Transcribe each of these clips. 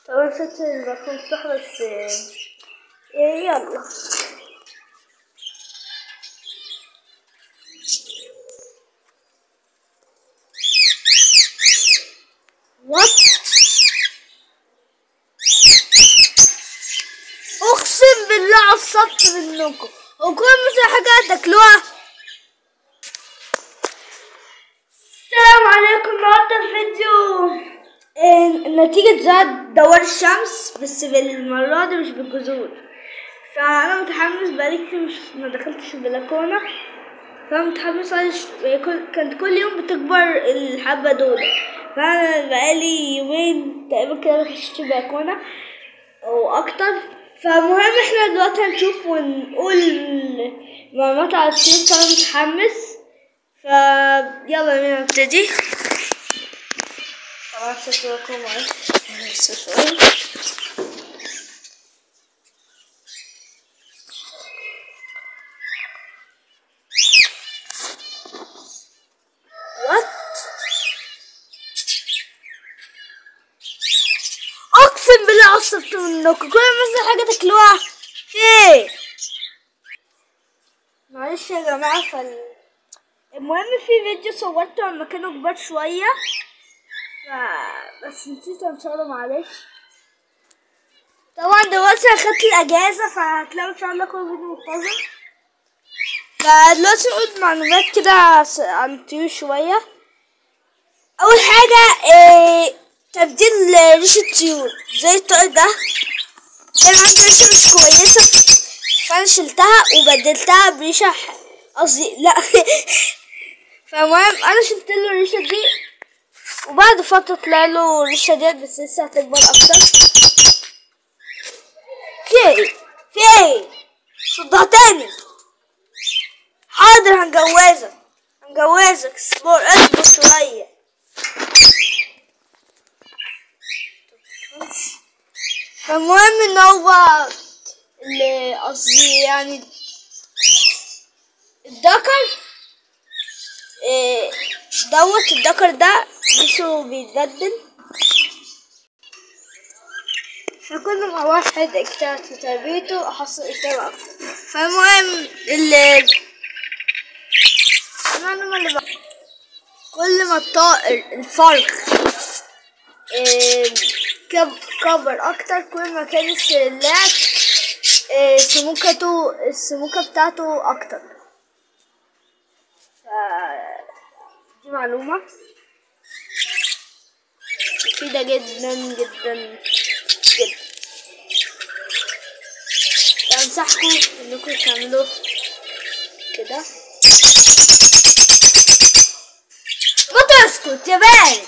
طبعا ست البلكون مفتوح بس إيه يلا وات اقسم بالله عصبت منكم وكل مثل حاجة تاكلوها السلام عليكم النهارده الفيديو إيه، نتيجة زاد دوار الشمس بس بالمرة دي مش بالجذور فأنا متحمس بقالي كتير مش ما دخلتش البلكونة فأنا متحمس عايز كل- كانت كل يوم بتكبر الحبة دول فأنا بقالي يومين تقريبا كده مخشتش البلكونة أو أكتر فالمهم احنا دلوقتي هنشوف ونقول معلومات على الطيور فأنا متحمس فيلا بينا نبتدي طبعا ستركم معلش لسه شوية وات اقسم بالله عصبت منكم كل ما مثل حاجة تاكلوها ايه معلش يا جماعة فال المهم في فيديو صورته لما كانوا كبار شوية ف... بس نسيت انشره معلش طبعا دلوقتي اخدت الاجازة فهتلاقوا ان شاء الله كل فيديو منتظم فدلوقتي نقول معلومات كده س- عن الطيور شوية اول حاجة إيه تبديل ريش الطيور زي الطائر ده كان عندي ريشة مش كويسة فانا شلتها وبدلتها بريشة ح- قصدي لا فالمهم انا شلت له الريشة دي وبعد فترة طلع له الريشة ديت بس لسه هتكبر اكتر في ايه في ايه صدعتني حاضر هنجوزك هنجوزك اصبر اصبر شوية فالمهم ان هو اللي قصدي يعني الذكر إيه، دوت الذكر ده جسمه بيتبدل فكل ما واحد اجتهد في تربيته حصل إجابة أكتر فالمهم اللي المعلومة اللي بقى كل ما الطائر الفرخ إيه، كب- كبر أكتر كل ما كان السلات إيه، سموكته السموكة بتاعته أكتر ف دي معلومة مفيدة جدا جدا جدا أنصحكم إنكم تعملوا كده ما تسكت يا بارد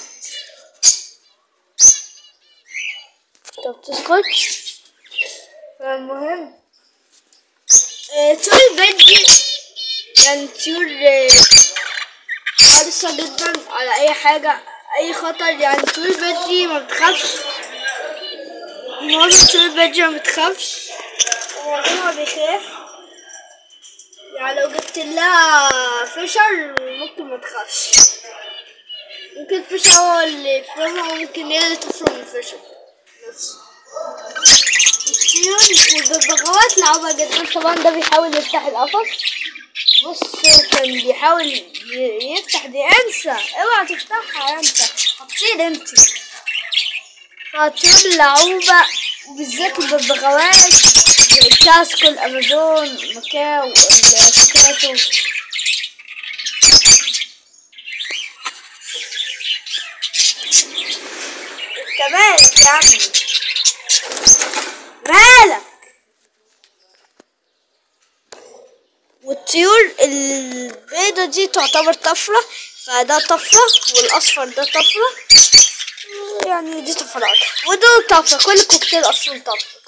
طب تسكت فالمهم آه، طيور البيت يعني طيور آه، حريصة جدا على أي حاجة أي خطر يعني طيور البيت دي ما بتخافش معظم طيور البيت دي ما بتخافش ومعظمها بيخاف يعني لو جبت لها فشر ممكن ما تخافش ممكن الفشر هو اللي يفرمها وممكن هي اللي تفرم الفشر بس الطيور والببغاوات لعبة جدا طبعا ده بيحاول يفتح القفص بص كان بيحاول ي- يفتح دي انسى اوعى تفتحها انت هتطير انت فالطيور اللعوبة وبالذات الببغاوات زي الكاسكو الامازون ماكاو الكاتو انت مالك يا عمي مالك والطيور البيضة دي تعتبر طفرة فده طفرة والأصفر ده طفرة يعني دي طفرات ودول طفرة كل كوكتيل أصلا طفرة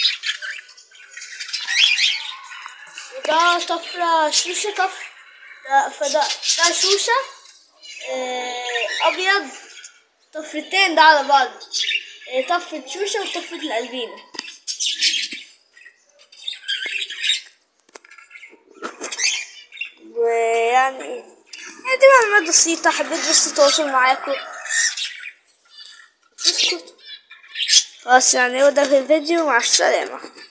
وده طفرة شوشة طفر ده فده ده شوشة آه، أبيض طفرتين ده على بعض آه، طفرة شوشة وطفرة الألبينو ويعني يعني دي معلومات بسيطة حبيت بس أتواصل معاكم اسكت خلاص يعني هو ده في الفيديو مع السلامة